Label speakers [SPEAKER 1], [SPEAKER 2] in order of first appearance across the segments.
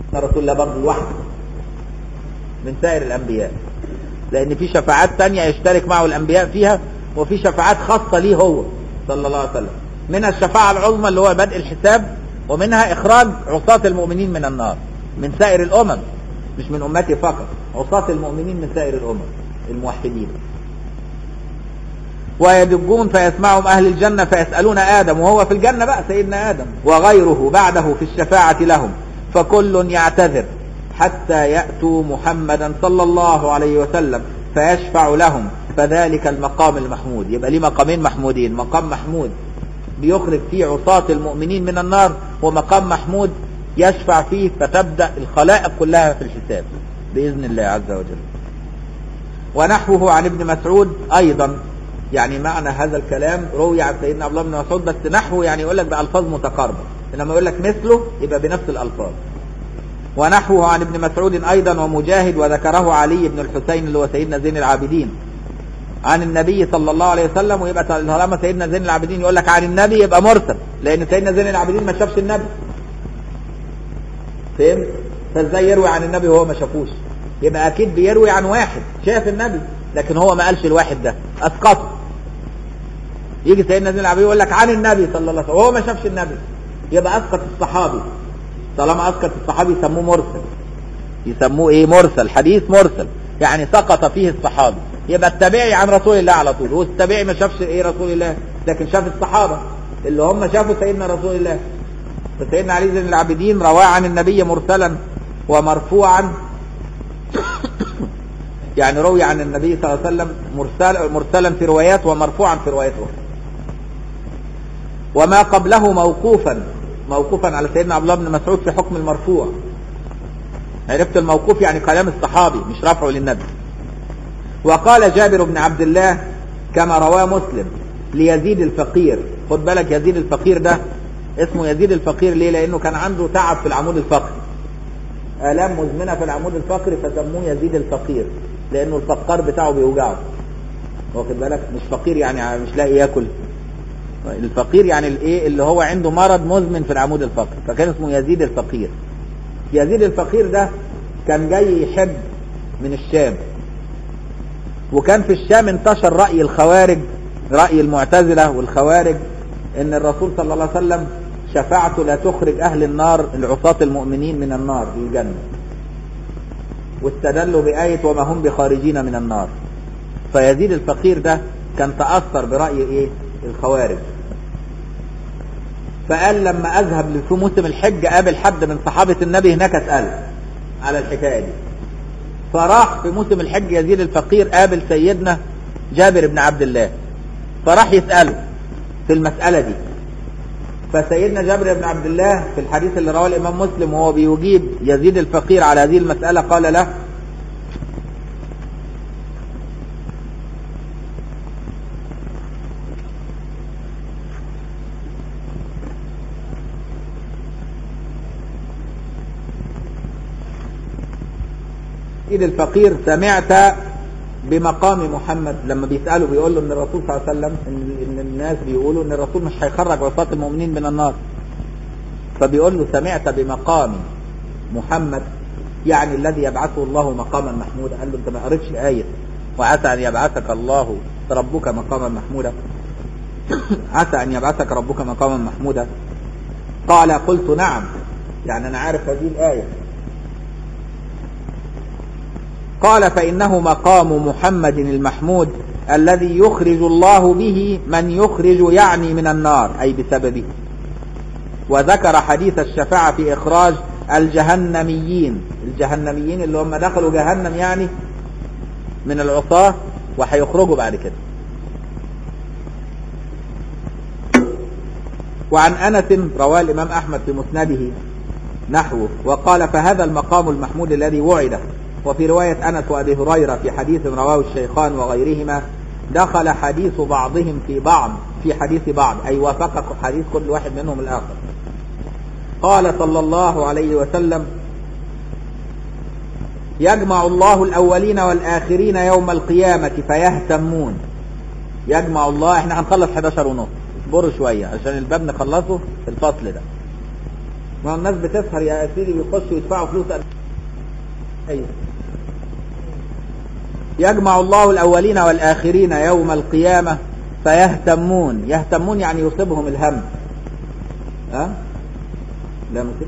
[SPEAKER 1] رسول الله برضه لوحده من سائر الأنبياء لأن في شفاعات تانية يشترك معه الأنبياء فيها وفي شفاعات خاصة ليه هو صلى الله عليه وسلم منها الشفاعة العظمى اللي هو بدء الحساب ومنها إخراج عصاة المؤمنين من النار من سائر الأمم مش من أمتي فقط عصاة المؤمنين من سائر الأمم الموحدين ويدجون فيسمعهم أهل الجنة فيسألون آدم وهو في الجنة بقى سيدنا آدم وغيره بعده في الشفاعة لهم فكل يعتذر حتى يأتوا محمدا صلى الله عليه وسلم فيشفع لهم فذلك المقام المحمود يبقى ليه مقامين محمودين مقام محمود بيخرج فيه عصاة المؤمنين من النار ومقام محمود يشفع فيه فتبدأ الخلائق كلها في الحساب بإذن الله عز وجل ونحوه عن ابن مسعود أيضا يعني معنى هذا الكلام روي عن سيدنا عبد الله بن مسعود بس نحوه يعني يقول لك بألفاظ متقاربة لما يقول لك مثله يبقى بنفس الألفاظ ونحوه عن ابن مسعود أيضا ومجاهد وذكره علي بن الحسين اللي هو سيدنا زين العابدين عن النبي صلى الله عليه وسلم ويبقى طالما سيدنا زين العابدين يقول لك عن النبي يبقى مرسل لأن سيدنا زين العابدين ما شافش النبي فهمت؟ فازاي يروي عن النبي وهو ما شافوش؟ يبقى أكيد بيروي عن واحد شاف النبي لكن هو ما قالش الواحد ده أسقطه يجي سيدنا زين العابدين يقول لك عن النبي صلى الله عليه وسلم وهو ما شافش النبي يبقى أسقط الصحابي طالما أسقط الصحابي يسموه مرسل يسموه إيه مرسل حديث مرسل يعني سقط فيه الصحابي يبقى التابعي عن رسول الله على طول هو التابعي ما شافش ايه رسول الله لكن شاف الصحابه اللي هم شافوا سيدنا رسول الله فسيدنا علي زين العابدين رواه عن النبي مرسلا ومرفوعا يعني روي عن النبي صلى الله عليه وسلم مرسل مرسلا في روايات ومرفوعا في روايات اخرى وما قبله موقوفا موقوفا على سيدنا عبد الله بن مسعود في حكم المرفوع عرفت الموقوف يعني كلام الصحابي مش رفعه للنبي وقال جابر بن عبد الله كما رواه مسلم ليزيد الفقير خد بالك يزيد الفقير ده اسمه يزيد الفقير ليه لانه كان عنده تعب في العمود الفقري الام مزمنه في العمود الفقري فسموه يزيد الفقير لانه الفقار بتاعه بيوجعه واخد بالك مش فقير يعني مش لاقي ياكل الفقير يعني الايه اللي هو عنده مرض مزمن في العمود الفقري فكان اسمه يزيد الفقير يزيد الفقير ده كان جاي يحب من الشام وكان في الشام انتشر رأي الخوارج رأي المعتزلة والخوارج ان الرسول صلى الله عليه وسلم شفاعته لا تخرج اهل النار العصاة المؤمنين من النار في الجنة واستدلوا بآية وما هم بخارجين من النار فيزيد الفقير ده كان تأثر برأي ايه الخوارج فقال لما اذهب في موسم الحج قابل حد من صحابة النبي هناك اسأله على الحكاية دي فراح في موسم الحج يزيد الفقير قابل سيدنا جابر بن عبد الله فراح يسأله في المسألة دي فسيدنا جابر بن عبد الله في الحديث اللي رواه الإمام مسلم وهو بيجيب يزيد الفقير على هذه المسألة قال له يزيد الفقير سمعت بمقام محمد لما بيسأله بيقول له ان الرسول صلى الله عليه وسلم ان, إن الناس بيقولوا ان الرسول مش هيخرج عصاة المؤمنين من النار فبيقول له سمعت بمقام محمد يعني الذي يبعثه الله مقاما محمودا قال له انت ما قريتش آية وعسى ان يبعثك الله ربك مقاما محمودا عسى ان يبعثك ربك مقاما محمودا قال قلت نعم يعني انا عارف هذه الآية قال فإنه مقام محمد المحمود الذي يخرج الله به من يخرج يعني من النار أي بسببه وذكر حديث الشفاعة في إخراج الجهنميين الجهنميين اللي هم دخلوا جهنم يعني من العصاة وهيخرجوا بعد كده وعن أنس رواه الإمام أحمد في مسنده نحوه وقال فهذا المقام المحمود الذي وعد وفي رواية أنس وأبي هريرة في حديث رواه الشيخان وغيرهما دخل حديث بعضهم في بعض في حديث بعض أي وافق حديث كل واحد منهم الآخر قال صلى الله عليه وسلم يجمع الله الأولين والآخرين يوم القيامة فيهتمون يجمع الله احنا هنخلص 11 ونص اصبروا شوية عشان الباب نخلصه في الفصل ده ما هو الناس بتسهر يا سيدي بيخشوا يدفعوا فلوس ايوه يجمع الله الأولين والآخرين يوم القيامة فيهتمون يهتمون يعني يصيبهم الهم ها أه؟ لا ممكن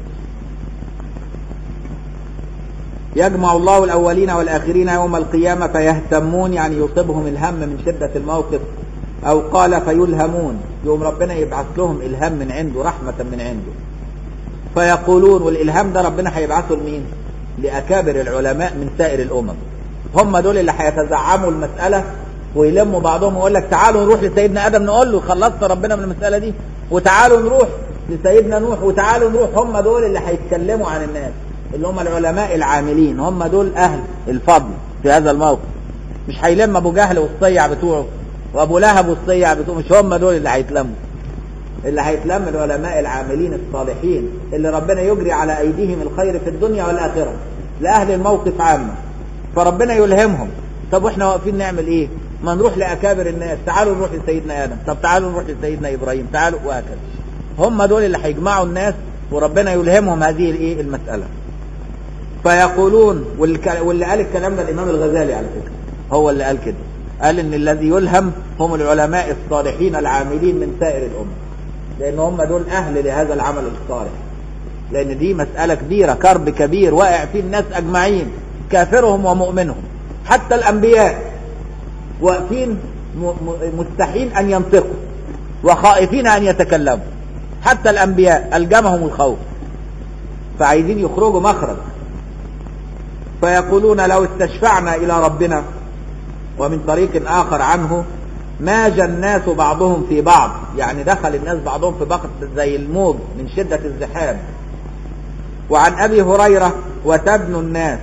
[SPEAKER 1] يجمع الله الأولين والآخرين يوم القيامة فيهتمون يعني يصيبهم الهم من شدة الموقف أو قال فيلهمون يوم ربنا يبعث لهم إلهام من عنده رحمة من عنده فيقولون والإلهام ده ربنا هيبعثه لمين لأكابر العلماء من سائر الأمم هم دول اللي هيتزعموا المسألة ويلموا بعضهم ويقول لك تعالوا نروح لسيدنا آدم نقول له خلصنا ربنا من المسألة دي وتعالوا نروح لسيدنا نوح وتعالوا نروح هم دول اللي هيتكلموا عن الناس اللي هم العلماء العاملين هم دول أهل الفضل في هذا الموقف مش هيلم أبو جهل والصيع بتوعه وأبو لهب والصيع بتوعه مش هم دول اللي هيتلموا اللي هيتلم العلماء العاملين الصالحين اللي ربنا يجري على أيديهم الخير في الدنيا والآخرة لأهل الموقف عامة فربنا يلهمهم طب واحنا واقفين نعمل ايه ما نروح لأكابر الناس تعالوا نروح لسيدنا آدم طب تعالوا نروح لسيدنا إبراهيم تعالوا وهكذا هم دول اللي هيجمعوا الناس وربنا يلهمهم هذه الايه المسألة فيقولون واللي قال الكلام ده الإمام الغزالي على فكرة هو اللي قال كده قال ان الذي يلهم هم العلماء الصالحين العاملين من سائر الأمة لأن هم دول أهل لهذا العمل الصالح لأن دي مسألة كبيرة كرب كبير واقع فيه الناس أجمعين كافرهم ومؤمنهم حتى الأنبياء واقفين مستحيل أن ينطقوا وخائفين أن يتكلموا حتى الأنبياء ألجمهم الخوف فعايزين يخرجوا مخرج فيقولون لو استشفعنا إلى ربنا ومن طريق آخر عنه ماج الناس بعضهم في بعض يعني دخل الناس بعضهم في بعض زي الموج من شدة الزحام وعن أبي هريرة وتبنوا الناس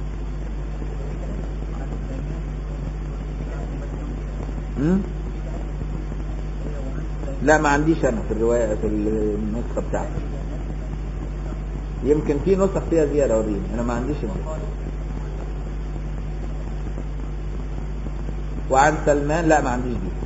[SPEAKER 1] م? لا ما عنديش انا في الرواية في النسخة بتاعتي يمكن في نسخ فيها زيادة اوريني انا ما عنديش النسخة وعن سلمان لا ما عنديش دي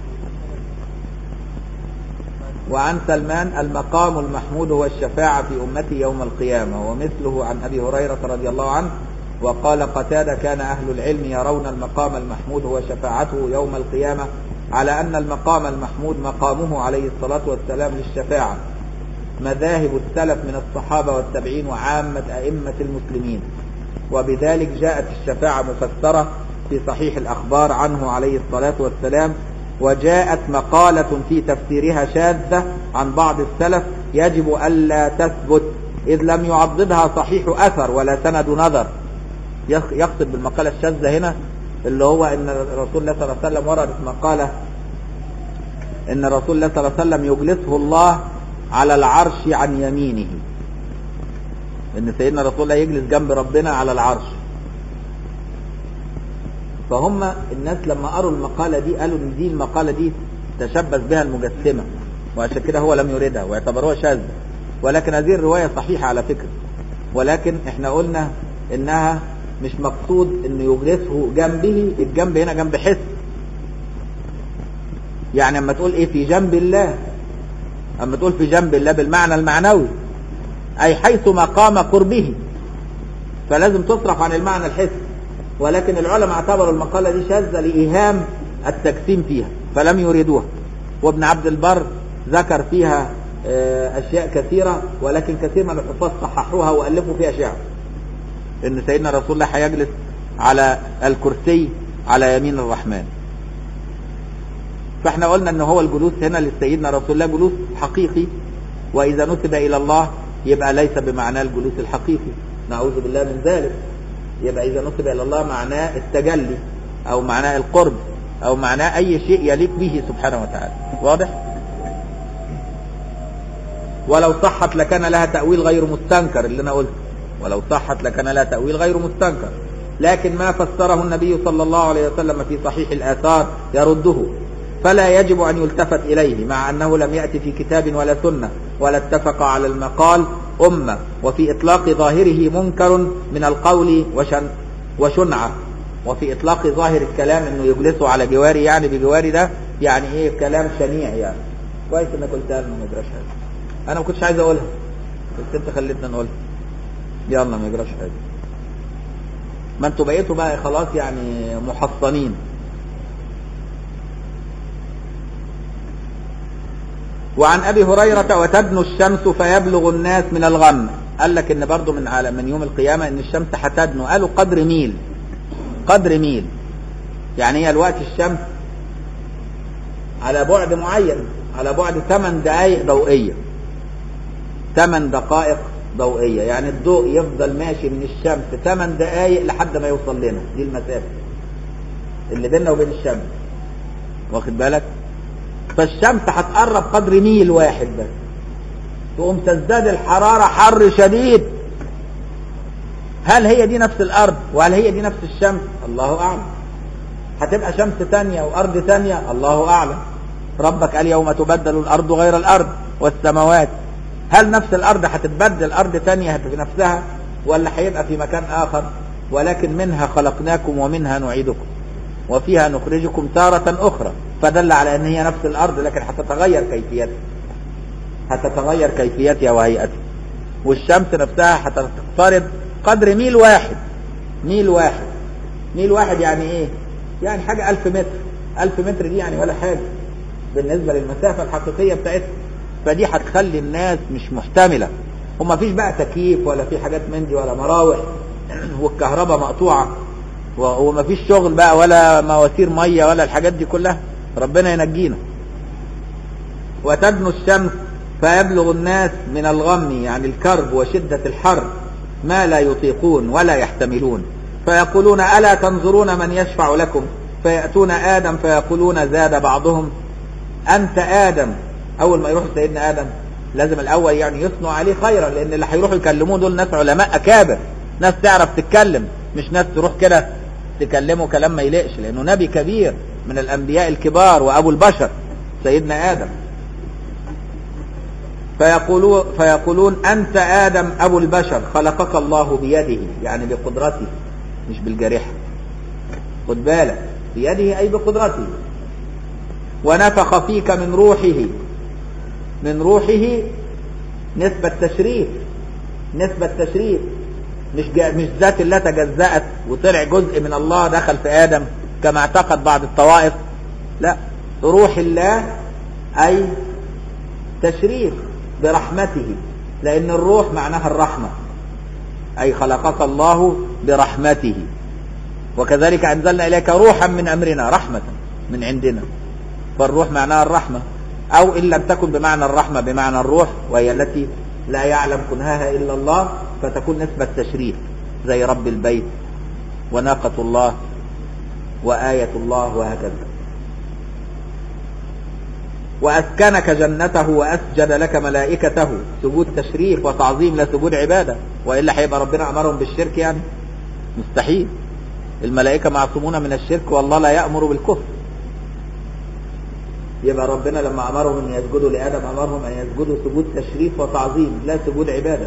[SPEAKER 1] وعن سلمان المقام المحمود هو الشفاعة في أمتي يوم القيامة ومثله عن أبي هريرة رضي الله عنه وقال قتادة كان أهل العلم يرون المقام المحمود هو شفاعته يوم القيامة على أن المقام المحمود مقامه عليه الصلاة والسلام للشفاعة مذاهب السلف من الصحابة والتابعين وعامة أئمة المسلمين وبذلك جاءت الشفاعة مفسرة في صحيح الأخبار عنه عليه الصلاة والسلام وجاءت مقالة في تفسيرها شاذة عن بعض السلف يجب ألا تثبت إذ لم يعضدها صحيح أثر ولا سند نظر يقصد بالمقالة الشاذة هنا اللي هو ان رسول الله صلى الله عليه وسلم وردت مقالة ان رسول الله صلى الله عليه وسلم يجلسه الله على العرش عن يمينه ان سيدنا رسول الله يجلس جنب ربنا على العرش فهم الناس لما قروا المقالة دي قالوا ان دي المقالة دي تشبث بها المجسمة وعشان كده هو لم يردها واعتبروها شاذة ولكن هذه الرواية صحيحة على فكرة ولكن احنا قلنا انها مش مقصود انه يجلسه جنبه الجنب هنا جنب حس يعني اما تقول ايه في جنب الله اما تقول في جنب الله بالمعنى المعنوي اي حيث مقام قربه فلازم تصرف عن المعنى الحسي ولكن العلماء اعتبروا المقالة دي شاذة لإيهام التجسيم فيها فلم يريدوها وابن عبد البر ذكر فيها أشياء كثيرة ولكن كثير من الحفاظ صححوها وألفوا فيها شعر ان سيدنا رسول الله هيجلس على الكرسي على يمين الرحمن فاحنا قلنا ان هو الجلوس هنا لسيدنا رسول الله جلوس حقيقي واذا نسب الى الله يبقى ليس بمعناه الجلوس الحقيقي نعوذ بالله من ذلك يبقى اذا نسب الى الله معناه التجلي او معناه القرب او معناه اي شيء يليق به سبحانه وتعالى واضح ولو صحت لكان لها تأويل غير مستنكر اللي انا قلته ولو صحت لكان لها تأويل غير مستنكر لكن ما فسره النبي صلى الله عليه وسلم في صحيح الآثار يرده فلا يجب أن يلتفت إليه مع أنه لم يأتي في كتاب ولا سنة ولا اتفق على المقال أمة وفي إطلاق ظاهره منكر من القول وشن وشنعة وفي إطلاق ظاهر الكلام أنه يجلسه على جواري يعني بجواري ده يعني إيه كلام شنيع يعني كويس إنك قلتها لنا ما أنا ما كنتش عايز أقولها بس انت خليتنا نقولها يلا ما يجراش حاجه ما انتوا بقيتوا بقى خلاص يعني محصنين وعن ابي هريره وتدنو الشمس فيبلغ الناس من الغم قال لك ان برضو من على من يوم القيامه ان الشمس هتدنو قالوا قدر ميل قدر ميل يعني هي الوقت الشمس على بعد معين على بعد 8 دقائق ضوئيه 8 دقائق ضوئيه يعني الضوء يفضل ماشي من الشمس 8 دقائق لحد ما يوصل لنا دي المسافه اللي بيننا وبين الشمس واخد بالك فالشمس هتقرب قدر ميل واحد بس تقوم تزداد الحرارة حر شديد هل هي دي نفس الأرض وهل هي دي نفس الشمس الله أعلم هتبقى شمس تانية وأرض تانية الله أعلم ربك قال يوم تبدل الأرض غير الأرض والسماوات هل نفس الأرض هتتبدل أرض تانية في نفسها ولا هيبقى في مكان آخر ولكن منها خلقناكم ومنها نعيدكم وفيها نخرجكم تارة أخرى فدل على أن هي نفس الأرض لكن هتتغير كيفيتها هتتغير كيفيتها وهيئتها والشمس نفسها هتفترض قدر ميل واحد ميل واحد ميل واحد يعني ايه يعني حاجة ألف متر ألف متر دي يعني ولا حاجة بالنسبة للمسافة الحقيقية بتاعتها فدي هتخلي الناس مش محتملة وما فيش بقى تكييف ولا في حاجات من دي ولا مراوح والكهرباء مقطوعة وما فيش شغل بقى ولا مواسير مية ولا الحاجات دي كلها ربنا ينجينا وتدنو الشمس فيبلغ الناس من الغم يعني الكرب وشدة الحر ما لا يطيقون ولا يحتملون فيقولون ألا تنظرون من يشفع لكم فيأتون آدم فيقولون زاد بعضهم أنت آدم أول ما يروح سيدنا آدم لازم الأول يعني يصنع عليه خيرا لأن اللي هيروحوا يكلموه دول ناس علماء أكابر ناس تعرف تتكلم مش ناس تروح كده تكلمه كلام ما يليقش لأنه نبي كبير من الأنبياء الكبار وأبو البشر سيدنا آدم فيقولون, فيقولون أنت آدم أبو البشر خلقك الله بيده يعني بقدرته مش بالجارحة خد بالك بيده أي بقدرته ونفخ فيك من روحه من روحه نسبة تشريف نسبة تشريف مش جا مش ذات الله تجزأت وطلع جزء من الله دخل في آدم كما اعتقد بعض الطوائف لا روح الله أي تشريف برحمته لأن الروح معناها الرحمة أي خلقك الله برحمته وكذلك أنزلنا إليك روحا من أمرنا رحمة من عندنا فالروح معناها الرحمة أو إن لم تكن بمعنى الرحمة بمعنى الروح وهي التي لا يعلم كنهاها إلا الله فتكون نسبة تشريف زي رب البيت وناقة الله وآية الله وهكذا وأسكنك جنته وأسجد لك ملائكته سجود تشريف وتعظيم لا سجود عبادة وإلا هيبقى ربنا أمرهم بالشرك يعني مستحيل الملائكة معصومون من الشرك والله لا يأمر بالكفر يبقى ربنا لما أمرهم أن يسجدوا لآدم أمرهم أن يسجدوا سجود تشريف وتعظيم لا سجود عبادة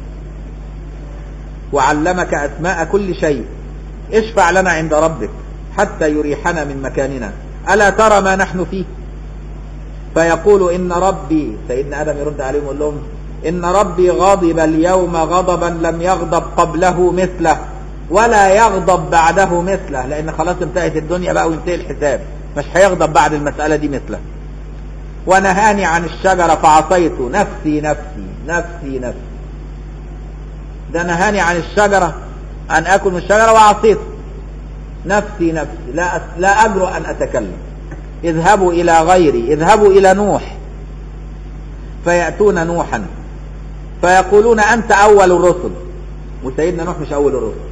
[SPEAKER 1] وعلمك أسماء كل شيء اشفع لنا عند ربك حتى يريحنا من مكاننا ألا ترى ما نحن فيه فيقول إن ربي سيدنا آدم يرد عليهم يقول لهم إن ربي غضب اليوم غضبا لم يغضب قبله مثله ولا يغضب بعده مثله لأن خلاص انتهت الدنيا بقى وانتهي الحساب مش هيغضب بعد المسألة دي مثله ونهاني عن الشجرة فعصيت نفسي نفسي نفسي نفسي ده نهاني عن الشجرة أن أكل من الشجرة وعصيت نفسي نفسي لا لا أجرؤ أن أتكلم اذهبوا إلى غيري اذهبوا إلى نوح فيأتون نوحا فيقولون أنت أول الرسل وسيدنا نوح مش أول الرسل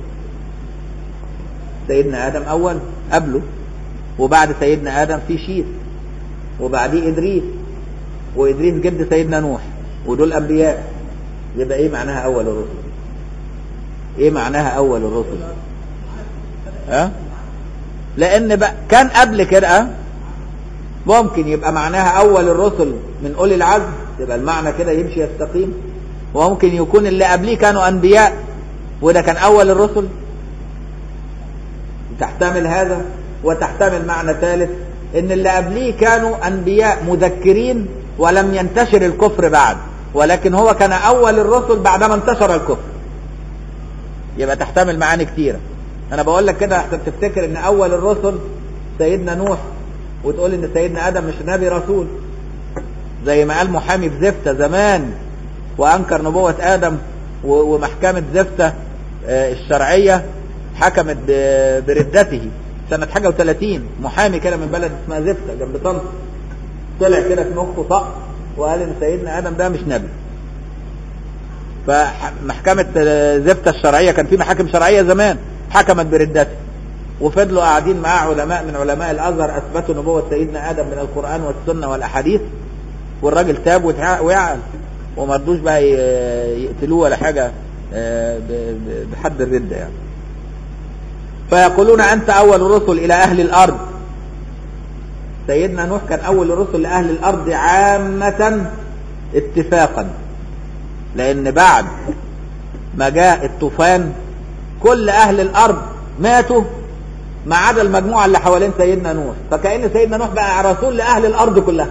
[SPEAKER 1] سيدنا آدم أول قبله وبعد سيدنا آدم في شيث وبعديه إدريس وإدريس جد سيدنا نوح ودول أنبياء يبقى إيه معناها أول الرسل إيه معناها أول الرسل ها أه؟ لأن بقى كان قبل كده ممكن يبقى معناها أول الرسل من أولي العزم يبقى المعنى كده يمشي يستقيم وممكن يكون اللي قبليه كانوا أنبياء وده كان أول الرسل تحتمل هذا وتحتمل معنى ثالث ان اللي قبليه كانوا انبياء مذكرين ولم ينتشر الكفر بعد ولكن هو كان أول الرسل بعدما انتشر الكفر يبقى تحتمل معاني كتيرة أنا بقول لك كده عشان تفتكر إن أول الرسل سيدنا نوح وتقول إن سيدنا آدم مش نبي رسول زي ما قال محامي في زفتة زمان وأنكر نبوة آدم و- ومحكمة زفتة آه، الشرعية حكمت ب- بردته سنة حاجة وثلاثين محامي كده من بلد اسمها زفتة جنب طنطا طلع كده في مخه طق وقال ان سيدنا ادم ده مش نبي فمحكمة آه، زفتة الشرعية كان في محاكم شرعية زمان حكمت بردته وفضلوا قاعدين معاه علماء من علماء الازهر اثبتوا نبوة سيدنا ادم من القرآن والسنة والاحاديث والراجل تاب وتع- ويعقل وما رضوش بقى ي- يقتلوه ولا حاجة آه، ب- ب- بحد الردة يعني فيقولون أنت أول الرسل إلى أهل الأرض سيدنا نوح كان أول الرسل لأهل الأرض عامة اتفاقا لأن بعد ما جاء الطوفان كل أهل الأرض ماتوا ما عدا المجموعة اللي حوالين سيدنا نوح فكأن سيدنا نوح بقى رسول لأهل الأرض كلها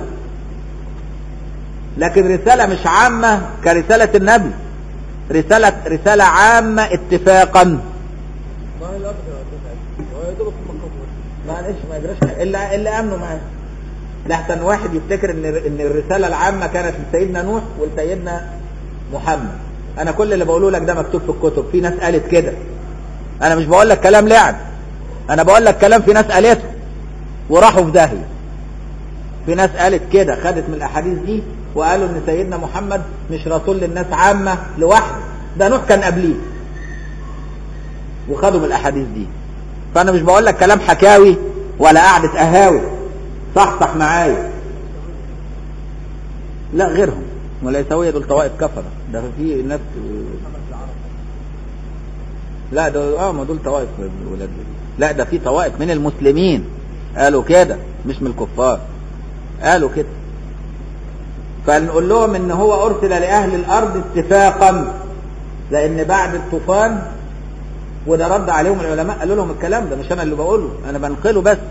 [SPEAKER 1] لكن رسالة مش عامة كرسالة النبي رسالة رسالة عامة اتفاقا
[SPEAKER 2] ما هي الأرض هو يا دوبك في المقام
[SPEAKER 1] معلش ما يجراش حاجة. الا الا امنوا معاه لحسن واحد يفتكر ان ان الرساله العامه كانت لسيدنا نوح ولسيدنا محمد انا كل اللي بقوله لك ده مكتوب في الكتب في ناس قالت كده انا مش بقول لك كلام لعب انا بقول لك كلام في ناس قالته وراحوا في داهيه في ناس قالت كده خدت من الاحاديث دي وقالوا ان سيدنا محمد مش رسول للناس عامه لوحده ده نوح كان قبليه وخدوا من الاحاديث دي فانا مش بقول لك كلام حكاوي ولا قعده قهاوي صحصح معايا لا غيرهم ولا يسوي دول طوائف كفره ده في ناس لا دول اه ما دول طوائف ولاد لا ده في طوائف من المسلمين قالوا كده مش من الكفار قالوا كده فنقول لهم ان هو ارسل لاهل الارض اتفاقا لان بعد الطوفان وده رد عليهم العلماء قالوا لهم الكلام ده مش انا اللي بقوله انا بنقله بس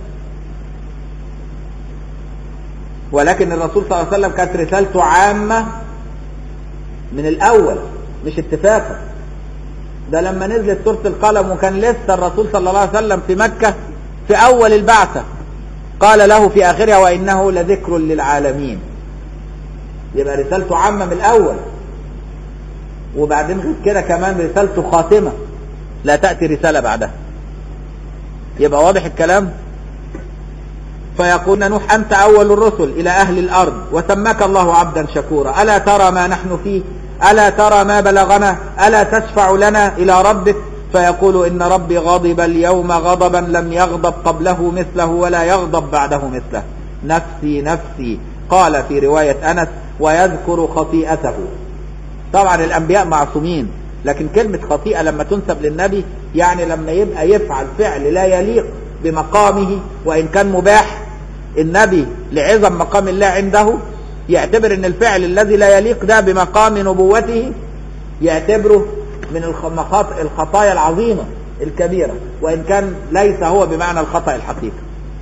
[SPEAKER 1] ولكن الرسول صلى الله عليه وسلم كانت رسالته عامة من الاول مش اتفاقا ده لما نزلت سورة القلم وكان لسه الرسول صلى الله عليه وسلم في مكة في اول البعثة قال له في اخرها وانه لذكر للعالمين يبقى رسالته عامة من الاول وبعدين غير كده كمان رسالته خاتمة لا تأتي رسالة بعدها يبقى واضح الكلام فيقول نوح أنت أول الرسل إلى أهل الأرض وسماك الله عبدا شكورا ألا ترى ما نحن فيه ألا ترى ما بلغنا ألا تشفع لنا إلى ربك فيقول إن ربي غضب اليوم غضبا لم يغضب قبله مثله ولا يغضب بعده مثله نفسي نفسي قال في رواية أنس ويذكر خطيئته طبعا الأنبياء معصومين لكن كلمة خطيئة لما تنسب للنبي يعني لما يبقى يفعل فعل لا يليق بمقامه وإن كان مباح النبي لعظم مقام الله عنده يعتبر ان الفعل الذي لا يليق ده بمقام نبوته يعتبره من الخ- الخطايا العظيمة الكبيرة وإن كان ليس هو بمعنى الخطأ الحقيقي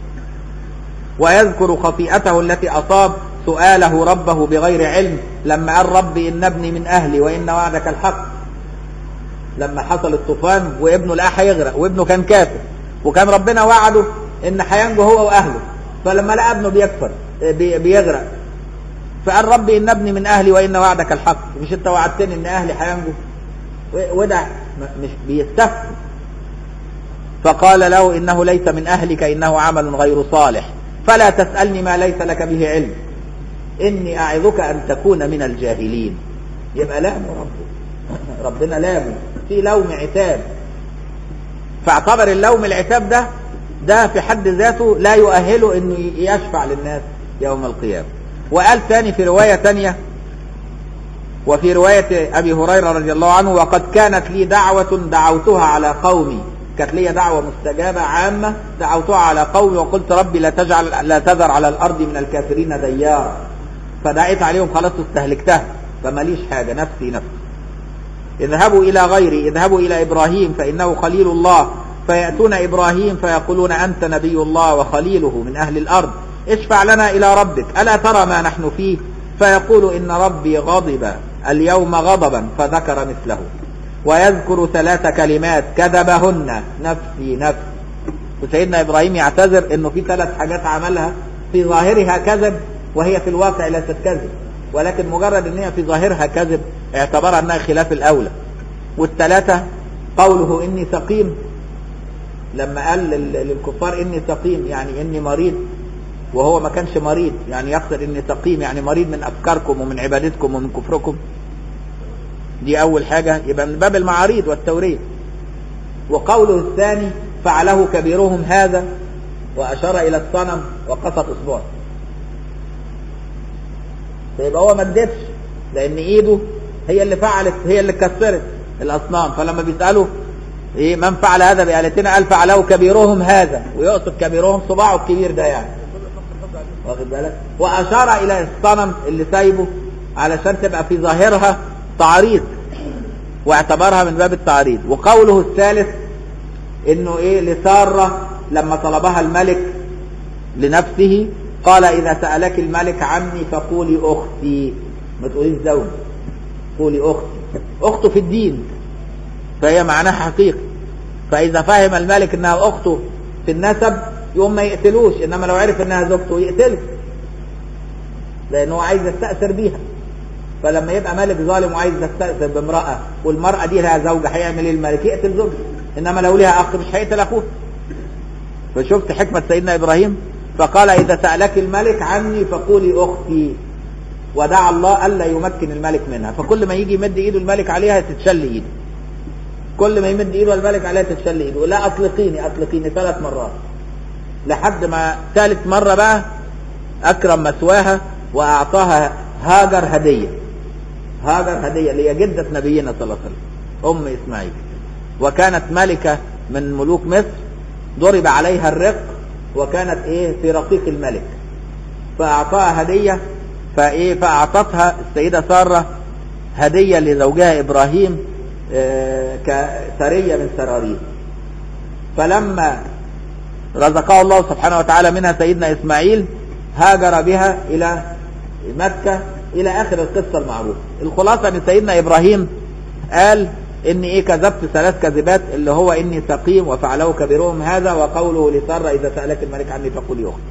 [SPEAKER 1] ويذكر خطيئته التي أصاب سؤاله ربه بغير علم لما قال ربي إن ابني من أهلي وإن وعدك الحق لما حصل الطوفان وابنه لقاه هيغرق وابنه كان كافر وكان ربنا وعده ان هينجو هو واهله فلما لقى ابنه بيكفر بي- بيغرق فقال ربي ان ابني من اهلي وان وعدك الحق مش انت وعدتني ان اهلي هينجو و- وده م- مش بيستفتي فقال له انه ليس من اهلك انه عمل غير صالح فلا تسالني ما ليس لك به علم اني اعظك ان تكون من الجاهلين يبقى لام ربه ربنا لامه في لوم عتاب فاعتبر اللوم العتاب ده ده في حد ذاته لا يؤهله انه يشفع للناس يوم القيامة وقال ثاني في رواية ثانية وفي رواية أبي هريرة رضي الله عنه وقد كانت لي دعوة دعوتها على قومي كانت لي دعوة مستجابة عامة دعوتها على قومي وقلت ربي لا تجعل لا تذر على الأرض من الكافرين ديارا فدعيت عليهم خلاص استهلكتها فماليش حاجة نفسي نفسي اذهبوا إلى غيري اذهبوا إلى إبراهيم فإنه خليل الله فيأتون إبراهيم فيقولون أنت نبي الله وخليله من أهل الأرض اشفع لنا إلى ربك ألا ترى ما نحن فيه فيقول إن ربي غضب اليوم غضبا فذكر مثله ويذكر ثلاث كلمات كذبهن نفسي نفسي وسيدنا إبراهيم يعتذر إنه في ثلاث حاجات عملها في ظاهرها كذب وهي في الواقع ليست كذب ولكن مجرد ان هي في ظاهرها كذب اعتبرها انها خلاف الاولى والثلاثه قوله اني سقيم لما قال لل- للكفار اني سقيم يعني اني مريض وهو ما كانش مريض يعني يقصد اني سقيم يعني مريض من افكاركم ومن عبادتكم ومن كفركم دي اول حاجه يبقى من باب المعاريض والتوريه وقوله الثاني فعله كبيرهم هذا واشار الى الصنم وقصت اصبعه فيبقى هو ما ادتش لان ايده هي اللي فعلت هي اللي كسرت الاصنام فلما بيسالوا ايه من فعل هذا بآلتنا قال فعله كبيرهم هذا ويقصد كبيرهم صباعه الكبير ده يعني واخد بالك واشار الى الصنم اللي سايبه علشان تبقى في ظاهرها تعريض واعتبرها من باب التعريض وقوله الثالث انه ايه لسارة لما طلبها الملك لنفسه قال اذا سألك الملك عني فقولي اختي ما تقوليش زوج قولي اختي اخته في الدين فهي معناها حقيقي فاذا فهم الملك انها اخته في النسب يقوم ما يقتلوش انما لو عرف انها زوجته يقتله لانه هو عايز يستأثر بيها فلما يبقى ملك ظالم وعايز يستأثر بامرأة والمرأة دي لها زوجة هيعمل ايه الملك يقتل زوجها انما لو لها اخ مش هيقتل اخوه فشفت حكمة سيدنا ابراهيم فقال اذا سألك الملك عني فقولي اختي ودعا الله الا يمكن الملك منها فكل ما يجي يمد ايده الملك عليها تتشل ايده كل ما يمد ايده الملك عليها تتشل ايده لا اطلقيني اطلقيني ثلاث مرات لحد ما ثالث مرة بقى اكرم مثواها واعطاها هاجر هدية هاجر هدية اللي هي جدة نبينا صلى الله عليه وسلم ام اسماعيل وكانت ملكة من ملوك مصر ضرب عليها الرق وكانت ايه في رقيق الملك فاعطاها هدية فايه فاعطتها السيدة سارة هدية لزوجها ابراهيم آه، كسرية من سراريه فلما رزقه الله سبحانه وتعالى منها سيدنا اسماعيل هاجر بها الى مكة الى اخر القصة المعروفة الخلاصة ان سيدنا ابراهيم قال اني ايه كذبت ثلاث كذبات اللي هو اني سقيم وفعله كبيرهم هذا وقوله لسارة اذا سألك الملك عني فقولي اختي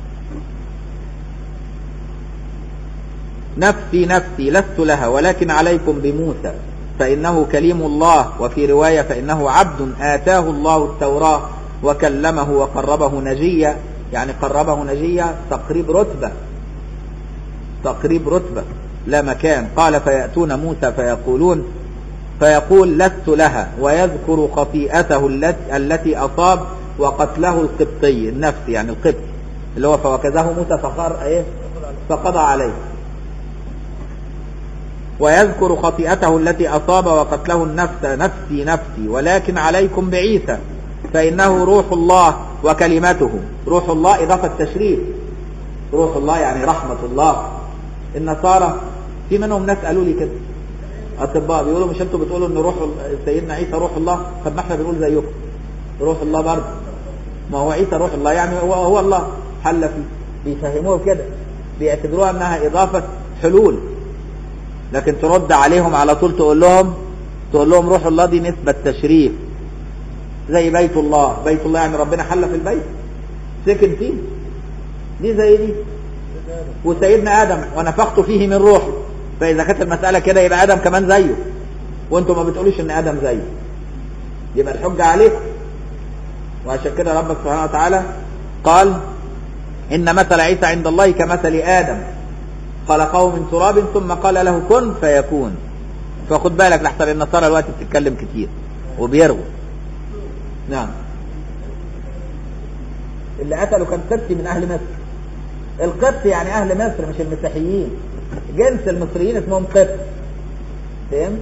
[SPEAKER 1] نفسي نفسي لست لها ولكن عليكم بموسى فإنه كليم الله وفي رواية فإنه عبد آتاه الله التوراة وكلمه وقربه نجيا يعني قربه نجيا تقريب رتبة تقريب رتبة لا مكان قال فيأتون موسى فيقولون فيقول لست لها ويذكر خطيئته التي, التي أصاب وقتله القبطي النفس يعني القبط اللي هو فوكزه موسى فقر ايه فقضى عليه ويذكر خطيئته التي أصاب وقتله النفس نفسي نفسي ولكن عليكم بعيسى فإنه روح الله وكلمته روح الله إضافة تشريف روح الله يعني رحمة الله النصارى في منهم ناس قالوا لي كده أطباء بيقولوا مش انتوا بتقولوا ان روح سيدنا عيسى روح الله طب ما احنا بنقول زيكم روح الله برضه ما هو عيسى روح الله يعني هو, هو الله حل فيه بيفهموه كده بيعتبروها انها اضافة حلول لكن ترد عليهم على طول تقول لهم تقول لهم روح الله دي نسبة تشريف زي بيت الله بيت الله يعني ربنا حل في البيت سكن فيه دي زي دي وسيدنا آدم ونفخت فيه من روحي فإذا كانت المسألة كده يبقى آدم كمان زيه وانتم ما بتقولوش ان آدم زيه يبقى الحجة عليكم وعشان كده ربك سبحانه وتعالى قال إن مثل عيسى عند الله كمثل آدم خلقه من تراب ثم قال له كن فيكون فخد بالك لحسن النصارى الوقت بتتكلم كتير وبيرغوا نعم اللي قتله كان قبطي من اهل مصر القبط يعني اهل مصر مش المسيحيين جنس المصريين اسمهم قبط فهمت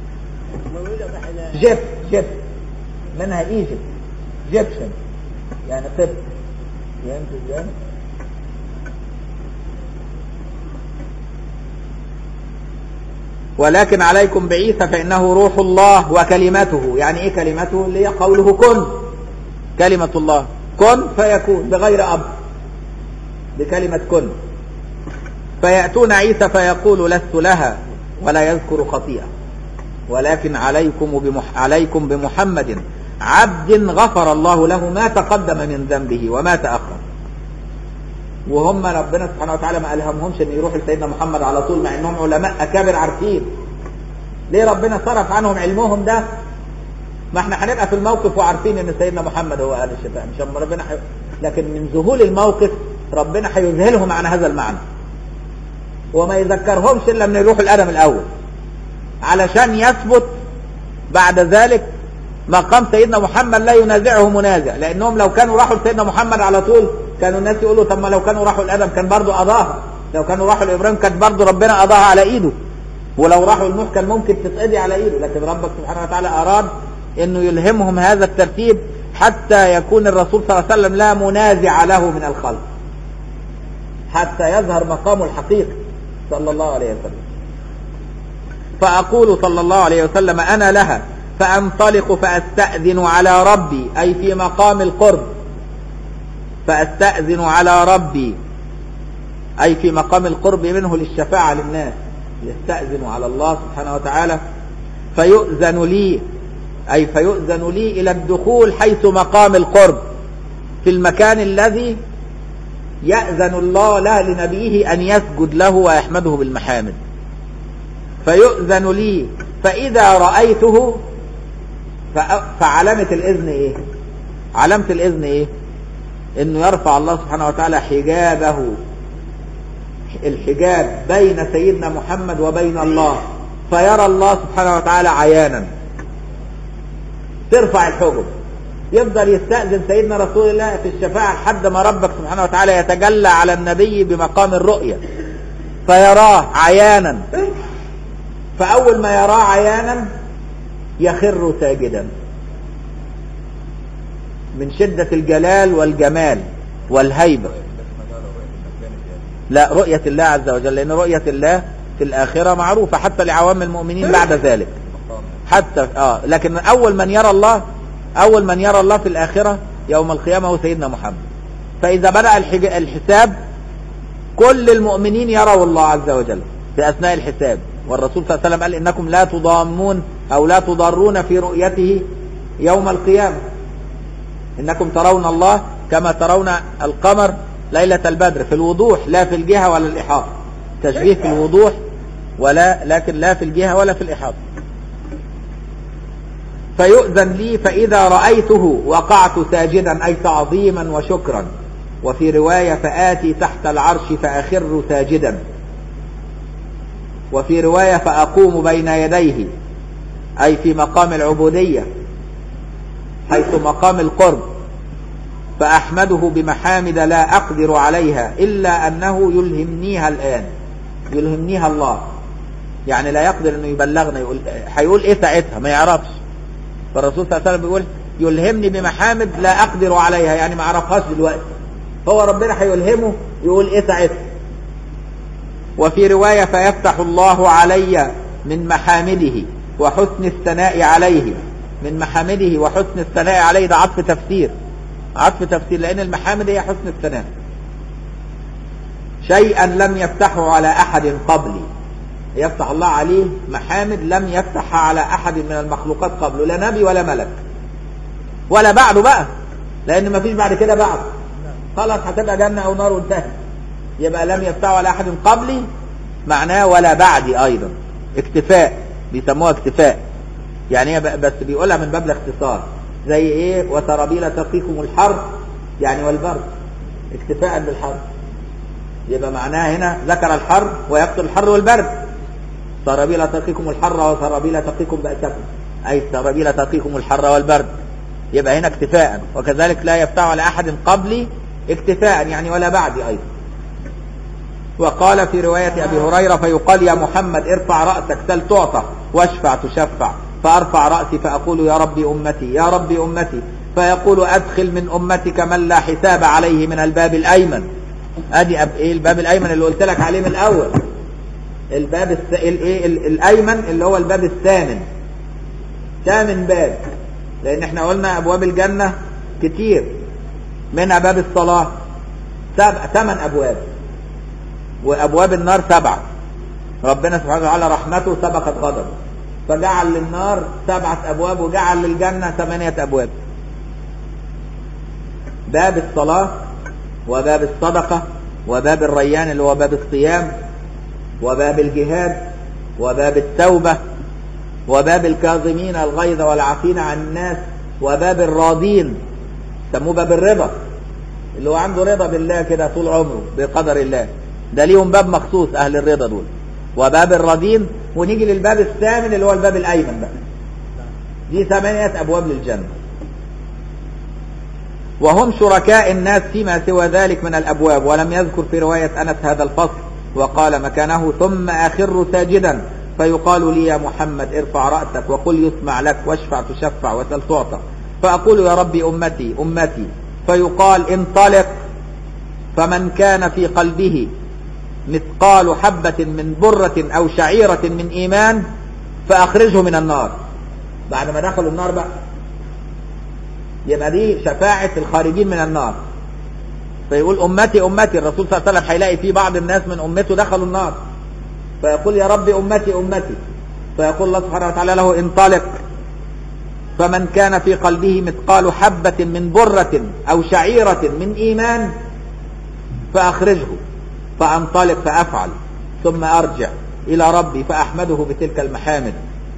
[SPEAKER 1] جيب جيب منها ايجيبت جيبشن يعني قبط فهمت ازاي ولكن عليكم بعيسى فإنه روح الله وكلمته يعني إيه كلمته اللي هي قوله كن كلمة الله كن فيكون بغير أب بكلمة كن فيأتون عيسى فيقول لست لها ولا يذكر خطيئة ولكن عليكم بمح عليكم بمحمد عبد غفر الله له ما تقدم من ذنبه وما تأخر وهم ربنا سبحانه وتعالى ما ألهمهمش ان يروحوا لسيدنا محمد على طول مع انهم علماء اكابر عارفين ليه ربنا صرف عنهم علمهم ده ما احنا هنبقى في الموقف وعارفين ان سيدنا محمد هو اهل الشفاء مش هم ربنا حي... لكن من ذهول الموقف ربنا هيذهلهم عن هذا المعنى وما يذكرهمش الا من يروحوا الادم الاول علشان يثبت بعد ذلك مقام سيدنا محمد لا ينازعه منازع لانهم لو كانوا راحوا لسيدنا محمد على طول كانوا الناس يقولوا طب ما لو كانوا راحوا لادم كان برضه قضاها لو كانوا راحوا لابراهيم كان برضه ربنا قضاها على ايده ولو راحوا لنوح كان ممكن تتقضي على ايده لكن ربك سبحانه وتعالى اراد انه يلهمهم هذا الترتيب حتى يكون الرسول صلى الله عليه وسلم لا منازع له من الخلق حتى يظهر مقامه الحقيقي صلى الله عليه وسلم فأقول صلى الله عليه وسلم أنا لها فأنطلق فأستأذن على ربي أي في مقام القرب فأستأذن على ربي أي في مقام القرب منه للشفاعة للناس يستأذن على الله سبحانه وتعالى فيؤذن لي أي فيؤذن لي إلى الدخول حيث مقام القرب في المكان الذي يأذن الله له لنبيه أن يسجد له ويحمده بالمحامد فيؤذن لي فإذا رأيته فعلامة الإذن إيه علامة الإذن إيه إنه يرفع الله سبحانه وتعالى حجابه الحجاب بين سيدنا محمد وبين الله فيرى الله سبحانه وتعالى عيانا ترفع الحجب يفضل يستأذن سيدنا رسول الله في الشفاعة لحد ما ربك سبحانه وتعالى يتجلى على النبي بمقام الرؤية فيراه عيانا فأول ما يراه عيانا يخر ساجدا من شدة الجلال والجمال والهيبة لا رؤية الله عز وجل لأن رؤية الله في الآخرة معروفة حتى لعوام المؤمنين بعد ذلك حتى آه لكن أول من يرى الله أول من يرى الله في الآخرة يوم القيامة هو سيدنا محمد فإذا بدأ الحساب كل المؤمنين يروا الله عز وجل في أثناء الحساب والرسول صلى الله عليه وسلم قال إنكم لا تضامون أو لا تضرون في رؤيته يوم القيامة إنكم ترون الله كما ترون القمر ليلة البدر في الوضوح لا في الجهة ولا الإحاطة تشبيه في الوضوح ولا لكن لا في الجهة ولا في الإحاطة فيؤذن لي فإذا رأيته وقعت ساجدا أي تعظيما وشكرا وفي رواية فآتي تحت العرش فأخر ساجدا وفي رواية فأقوم بين يديه أي في مقام العبودية حيث مقام القرب فأحمده بمحامد لا أقدر عليها إلا أنه يلهمنيها الآن يلهمنيها الله يعني لا يقدر أنه يبلغنا يقول هيقول إيه ساعتها ما يعرفش فالرسول صلى الله عليه وسلم بيقول يلهمني بمحامد لا أقدر عليها يعني ما أعرفهاش دلوقتي هو ربنا هيلهمه يقول إيه ساعتها وفي رواية فيفتح الله علي من محامده وحسن الثناء عليه من محامده وحسن الثناء عليه ده عطف تفسير عطف تفسير لأن المحامد هي حسن الثناء شيئا لم يفتحه على أحد قبلي يفتح الله عليه محامد لم يفتحها على أحد من المخلوقات قبله لا نبي ولا ملك ولا بعده بقى لأن ما فيش بعد كده بعد خلاص هتبقى جنة أو نار وانتهت يبقى لم يفتحه على أحد قبلي معناه ولا بعدي أيضا اكتفاء بيسموها اكتفاء يعني هي بس بيقولها من باب الاختصار زي ايه وترابيل تقيكم الحر يعني والبرد اكتفاء بالحر يبقى معناها هنا ذكر الحر ويقتل الحر والبرد سرابيل تقيكم الحر وسرابيل تقيكم بأسكم أي سرابيل تقيكم الحر والبرد يبقى هنا اكتفاء وكذلك لا يفتح على أحد قبلي اكتفاء يعني ولا بعدي أيضا وقال في رواية أبي هريرة فيقال يا محمد ارفع رأسك سل تعطى واشفع تشفع فأرفع رأسي فأقول يا ربي أمتي يا ربي أمتي فيقول أدخل من أمتك من لا حساب عليه من الباب الأيمن أدي أب إيه الباب الأيمن اللي قلت لك عليه من الأول الباب الس... الإيه الأيمن اللي هو الباب الثامن ثامن باب لأن احنا قلنا أبواب الجنة كتير منها باب الصلاة سبع ثمان أبواب وابواب النار سبعه ربنا سبحانه وتعالى رحمته سبقت غضبه فجعل للنار سبعه ابواب وجعل للجنه ثمانيه ابواب باب الصلاه وباب الصدقه وباب الريان اللي هو باب الصيام وباب الجهاد وباب التوبه وباب الكاظمين الغيظ والعافين عن الناس وباب الراضين سموه باب الرضا اللي هو عنده رضا بالله كده طول عمره بقدر الله ده ليهم باب مخصوص اهل الرضا دول وباب الراضين ونيجي للباب الثامن اللي هو الباب الايمن بقى دي ثمانية ابواب للجنة وهم شركاء الناس فيما سوى ذلك من الابواب ولم يذكر في رواية انس هذا الفصل وقال مكانه ثم اخر ساجدا فيقال لي يا محمد ارفع رأسك وقل يسمع لك واشفع تشفع وسل تعطى فأقول يا ربي أمتي أمتي فيقال انطلق فمن كان في قلبه مثقال حبة من برة أو شعيرة من إيمان فأخرجه من النار بعد ما دخلوا النار بقى يبقى دي شفاعة الخارجين من النار فيقول أمتي أمتي الرسول صلى الله عليه وسلم هيلاقي في بعض الناس من أمته دخلوا النار فيقول يا رب أمتي أمتي فيقول الله سبحانه وتعالى له انطلق فمن كان في قلبه مثقال حبة من برة أو شعيرة من إيمان فأخرجه فأنطلق فأفعل ثم أرجع إلى ربي فأحمده بتلك المحامد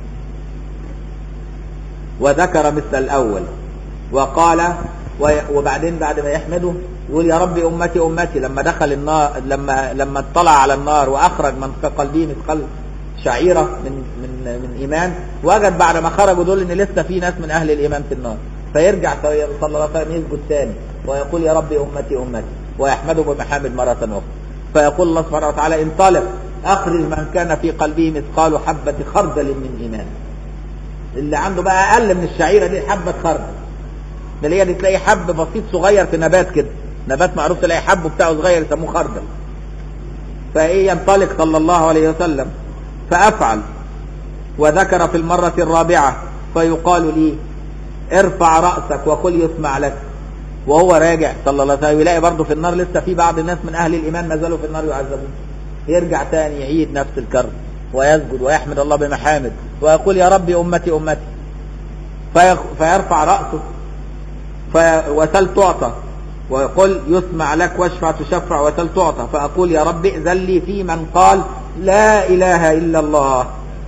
[SPEAKER 1] وذكر مثل الأول وقال وبعدين بعد ما يحمده يقول يا ربي أمتي أمتي لما دخل النار لما لما اطلع على النار وأخرج من في قلبه مثقال شعيرة من من من إيمان وجد بعد ما خرجوا دول إن لسه في ناس من أهل الإيمان في النار فيرجع صلى الله عليه وسلم يسجد ثاني ويقول يا ربي أمتي أمتي ويحمده بمحامد مرة أخرى فيقول الله سبحانه وتعالى انطلق أخرج من كان في قلبه مثقال حبة خردل من إيمان اللي عنده بقى أقل من الشعيرة دي حبة خردل ده اللي هي دي تلاقي حب بسيط صغير في نبات كده نبات معروف تلاقي حبه بتاعه صغير يسموه خردل فايه ينطلق صلى الله عليه وسلم فافعل وذكر في المرة الرابعة فيقال لي ارفع رأسك وقل يسمع لك وهو راجع صلى الله عليه وسلم يلاقي برضه في النار لسه في بعض الناس من اهل الايمان ما زالوا في النار يعذبون يرجع تاني يعيد نفس الكرب ويسجد ويحمد الله بمحامد ويقول يا ربي امتي امتي فيرفع رأسه في وسل تعطى ويقول يسمع لك واشفع تشفع وسل تعطى فأقول يا رب ائذن لي في من قال لا إله إلا الله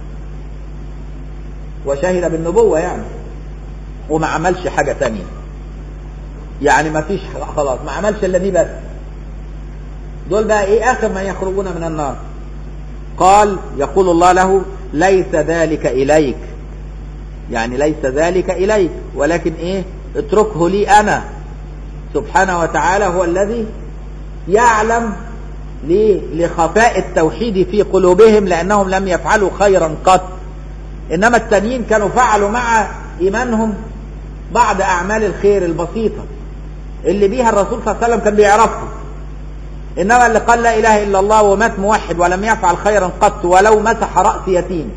[SPEAKER 1] وشهد بالنبوة يعني وما عملش حاجة تانية يعني ما فيش خلاص ما عملش الا دي بس دول بقى ايه اخر من يخرجون من النار قال يقول الله له ليس ذلك اليك يعني ليس ذلك اليك ولكن ايه اتركه لي انا سبحانه وتعالى هو الذي يعلم لخفاء التوحيد في قلوبهم لانهم لم يفعلوا خيرا قط انما التانيين كانوا فعلوا مع ايمانهم بعض اعمال الخير البسيطه اللي بيها الرسول صلى الله عليه وسلم كان بيعرفها انما اللي قال لا اله الا الله ومات موحد ولم يفعل خيرا قط ولو مسح راس يتيم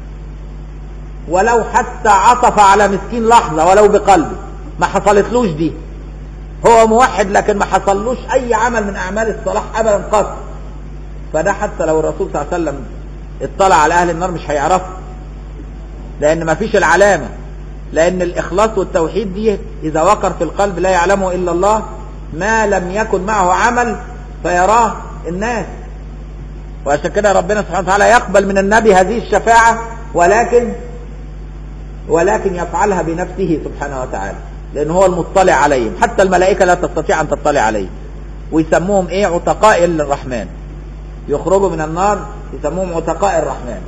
[SPEAKER 1] ولو حتى عطف على مسكين لحظه ولو بقلبه ما حصلتلوش دي هو موحد لكن ما حصلوش اي عمل من اعمال الصلاح ابدا قط فده حتى لو الرسول صلى الله عليه وسلم اطلع على اهل النار مش هيعرفه لان ما فيش العلامه لان الاخلاص والتوحيد دي اذا وقر في القلب لا يعلمه الا الله ما لم يكن معه عمل فيراه الناس وعشان كده ربنا سبحانه وتعالى يقبل من النبي هذه الشفاعه ولكن ولكن يفعلها بنفسه سبحانه وتعالى لان هو المطلع عليهم حتى الملائكه لا تستطيع ان تطلع عليهم ويسموهم ايه عتقاء الرحمن يخرجوا من النار يسموهم عتقاء الرحمن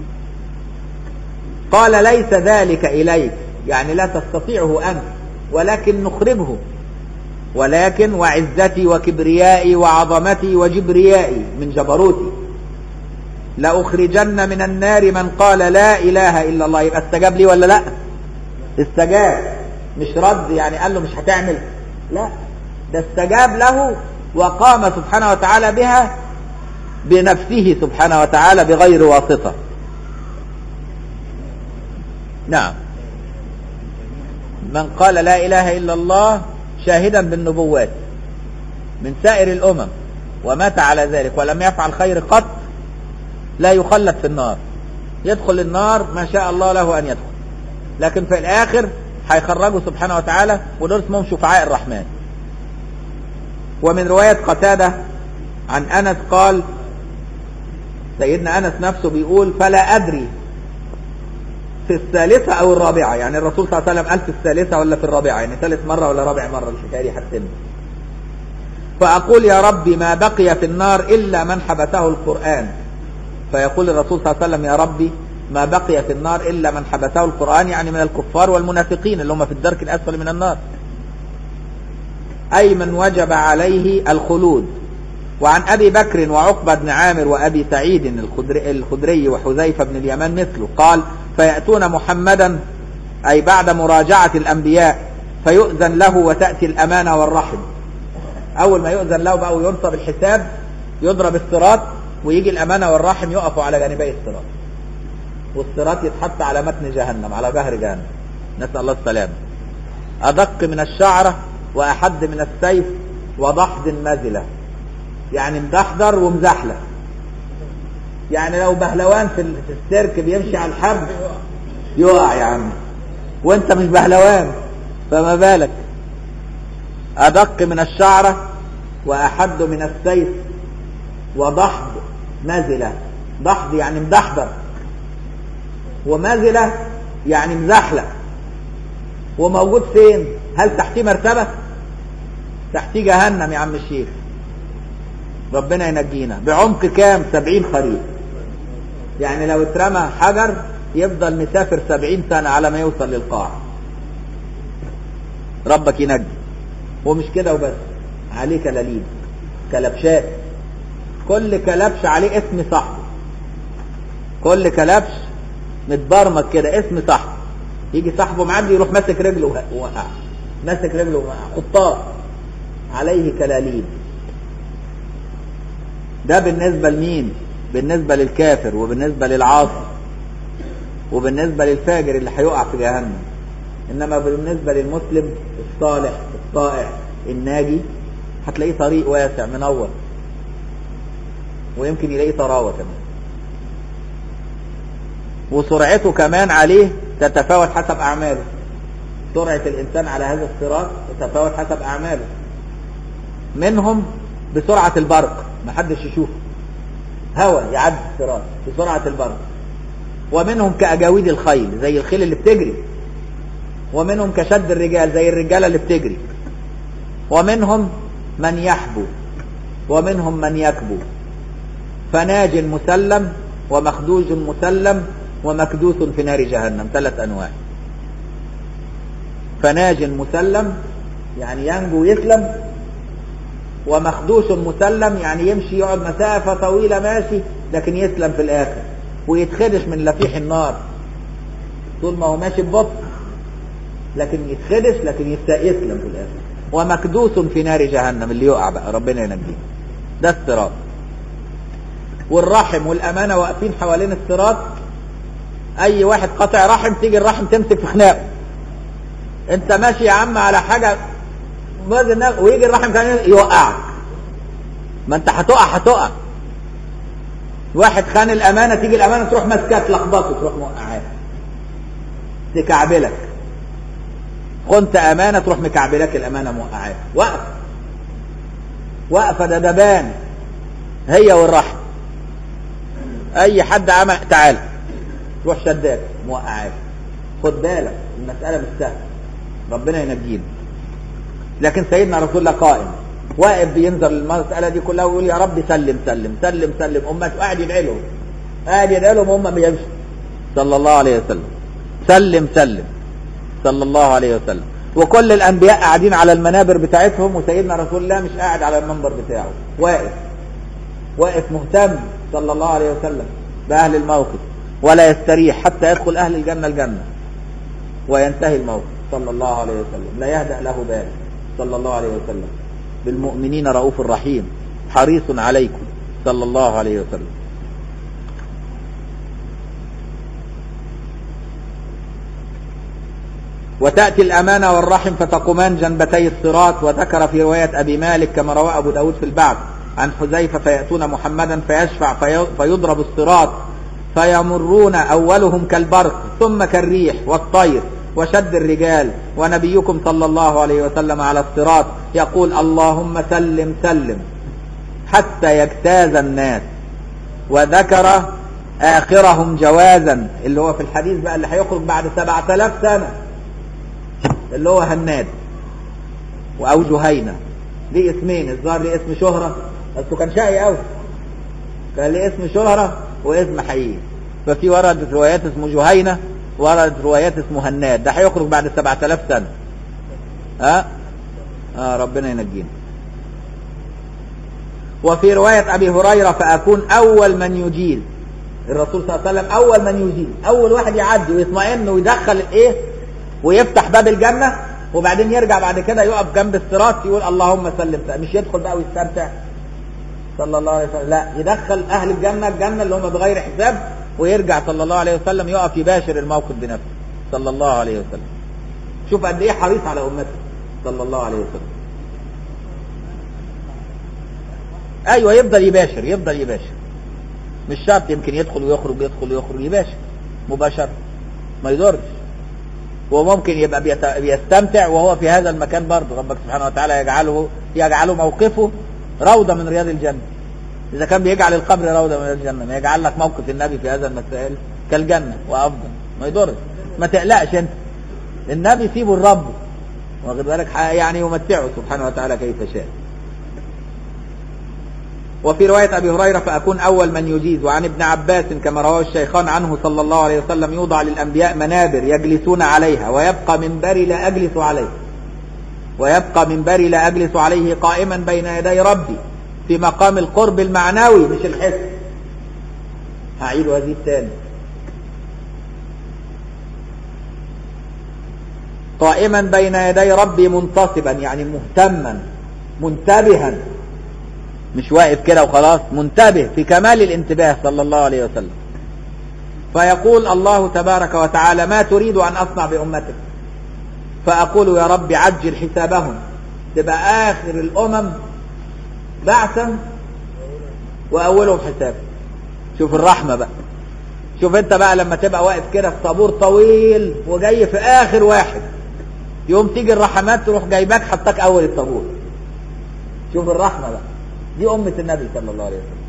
[SPEAKER 1] قال ليس ذلك اليك يعني لا تستطيعه انت ولكن نخرجه ولكن وعزتي وكبريائي وعظمتي وجبريائي من جبروتي لأخرجن من النار من قال لا إله إلا الله يبقى استجاب لي ولا لا استجاب مش رد يعني قال له مش هتعمل لا ده استجاب له وقام سبحانه وتعالى بها بنفسه سبحانه وتعالى بغير واسطة نعم من قال لا إله إلا الله شاهدا بالنبوات من سائر الأمم ومات على ذلك ولم يفعل خير قط لا يخلد في النار يدخل النار ما شاء الله له أن يدخل لكن في الآخر هيخرجه سبحانه وتعالى ودول اسمهم شفعاء الرحمن ومن رواية قتادة عن أنس قال سيدنا أنس نفسه بيقول فلا أدري في الثالثة أو الرابعة يعني الرسول صلى الله عليه وسلم قال في الثالثة ولا في الرابعة يعني ثالث مرة ولا رابع مرة الحكاية دي حسني فأقول يا ربي ما بقي في النار إلا من حبسه القرآن فيقول الرسول صلى الله عليه وسلم يا ربي ما بقي في النار إلا من حبسه القرآن يعني من الكفار والمنافقين اللي هم في الدرك الأسفل من النار أي من وجب عليه الخلود وعن أبي بكر وعقبة بن عامر وأبي سعيد الخدري, الخدري وحذيفة بن اليمان مثله قال فيأتون محمدا أي بعد مراجعة الأنبياء فيؤذن له وتأتي الأمانة والرحم أول ما يؤذن له بقى وينصب الحساب يضرب الصراط ويجي الأمانة والرحم يقفوا على جانبي الصراط والصراط يتحط على متن جهنم على ظهر جهنم نسأل الله السلامة أدق من الشعرة وأحد من السيف وضحد مزلة يعني مدحضر ومزحلة يعني لو بهلوان في في السيرك بيمشي على الحبل يقع يا عم وانت مش بهلوان فما بالك أدق من الشعرة وأحد من السيف وضحض مزلة ضحض يعني مدحضر ومازلة يعني مزحلة وموجود فين هل تحتيه مرتبة تحتيه جهنم يا عم الشيخ ربنا ينجينا بعمق كام سبعين خريف يعني لو اترمى حجر يفضل مسافر سبعين سنة على ما يوصل للقاع ربك ينجي ومش كده وبس عليه كلاليب كلبشات كل كلبش عليه اسم صاحبه كل كلبش متبرمج كده اسم صاحبه يجي صاحبه معدي يروح ماسك رجله ووقع ماسك رجله ووقع خطاط عليه كلاليب ده بالنسبة لمين بالنسبة للكافر وبالنسبة للعاصي وبالنسبة للفاجر اللي هيقع في جهنم انما بالنسبة للمسلم الصالح الطائع الناجي هتلاقيه طريق واسع منور ويمكن يلاقيه طراوة كمان وسرعته كمان عليه تتفاوت حسب أعماله سرعة الإنسان على هذا الصراط تتفاوت حسب أعماله منهم بسرعة البرق ما حدش يشوفه هوا يعدي الصراط بسرعة البرق ومنهم كأجاويد الخيل زي الخيل اللي بتجري ومنهم كشد الرجال زي الرجالة اللي بتجري ومنهم من يحبو ومنهم من يكبو فناج مسلم ومخدوج مسلم ومكدوس في نار جهنم ثلاث أنواع فناج مسلم يعني ينجو ويسلم ومخدوش مسلم يعني يمشي يقعد مسافة طويلة ماشي لكن يسلم في الآخر ويتخدش من لفيح النار طول ما هو ماشي ببطء لكن يتخدش لكن يسلم في الآخر ومكدوس في نار جهنم اللي يقع بقى ربنا ينجيه ده الصراط والرحم والأمانة واقفين حوالين الصراط أي واحد قطع رحم تيجي الرحم تمسك في خناقه أنت ماشي يا عم على حاجة ويجي الرحم كان يوقعك ما أنت هتقع هتقع واحد خان الأمانة تيجي الأمانة تروح ماسكاك تلخبطه تروح موقعاك تكعبلك خنت أمانة تروح مكعبلك الأمانة موقعاك وقف وقفة ده دبان هي والرحم أي حد عمل تعال روح شداك موقعاك خد بالك المسألة مش سهلة ربنا ينجينا لكن سيدنا رسول الله قائم واقف بينظر المسألة دي كلها ويقول يا رب سلم سلم سلم سلم أمته قاعد يدعي لهم قاعد يدعي لهم هم بيمشوا صلى الله عليه وسلم سلم سلم صلى الله عليه وسلم وكل الأنبياء قاعدين على المنابر بتاعتهم وسيدنا رسول الله مش قاعد على المنبر بتاعه واقف واقف مهتم صلى الله عليه وسلم بأهل الموقف ولا يستريح حتى يدخل أهل الجنة الجنة وينتهي الموقف صلى الله عليه وسلم لا يهدأ له بال صلى الله عليه وسلم بالمؤمنين رؤوف رحيم حريص عليكم صلى الله عليه وسلم وتأتي الأمانة والرحم فتقومان جنبتي الصراط وذكر في رواية أبي مالك كما روى أبو داود في البعث عن حذيفة فيأتون محمدا فيشفع في فيضرب الصراط فيمرون أولهم كالبرق ثم كالريح والطير وشد الرجال ونبيكم صلى الله عليه وسلم على الصراط يقول اللهم سلم سلم حتى يجتاز الناس وذكر آخرهم جوازا اللي هو في الحديث بقى اللي هيخرج بعد سبعة آلاف سنة اللي هو هناد أو جهينة ليه اسمين الظاهر ليه اسم شهرة بس كان شقي قوي كان ليه اسم شهرة واسم حقيقي ففي وردت روايات اسمه جهينة وردت روايات اسمه هناد ده هيخرج بعد سبعة آلاف سنة ها آه ربنا ينجينا وفي رواية أبي هريرة فأكون أول من يجيز الرسول صلى الله عليه وسلم أول من يجيز أول واحد يعدي ويطمئن ويدخل الإيه ويفتح باب الجنة وبعدين يرجع بعد كده يقف جنب الصراط يقول اللهم سلم مش يدخل بقى ويستمتع صلى الله عليه وسلم لا يدخل أهل الجنة الجنة اللي هم بغير حساب ويرجع صلى الله عليه وسلم يقف يباشر الموقف بنفسه صلى الله عليه وسلم شوف قد ايه حريص على امته صلى الله عليه وسلم ايوه يفضل يباشر يفضل يباشر مش شرط يمكن يدخل ويخرج يدخل ويخرج يباشر مباشرة ما يضرش وممكن يبقى بيت- بيستمتع وهو في هذا المكان برضه ربك سبحانه وتعالى يجعله يجعله موقفه روضة من رياض الجنة إذا كان بيجعل القبر روضة من رياض الجنة ما يجعل لك موقف النبي في هذا المسائل كالجنة وأفضل ما يضرش ما تقلقش أنت النبي سيبه الرب واخد بالك ح- يعني يمتعه سبحانه وتعالى كيف شاء وفي رواية أبي هريرة فأكون أول من يجيز وعن ابن عباس كما رواه الشيخان عنه صلى الله عليه وسلم يوضع للأنبياء منابر يجلسون عليها ويبقى منبري لا أجلس عليه ويبقى منبري لا أجلس عليه قائما بين يدي ربي في مقام القرب المعنوي مش الحس هعيد وازيد تاني قائما بين يدي ربي منتصبا يعني مهتما منتبها مش واقف كده وخلاص منتبه في كمال الانتباه صلى الله عليه وسلم فيقول الله تبارك وتعالى ما تريد أن أصنع بأمتك فأقول يا رب عجل حسابهم تبقى آخر الأمم بعثا وأولهم حسابا شوف الرحمة بقى شوف انت بقى لما تبقى واقف كده في طابور طويل وجاي في آخر واحد يوم تيجي الرحمات تروح جايباك حطاك أول الطابور شوف الرحمة بقى دي أمة النبي صلى الله عليه وسلم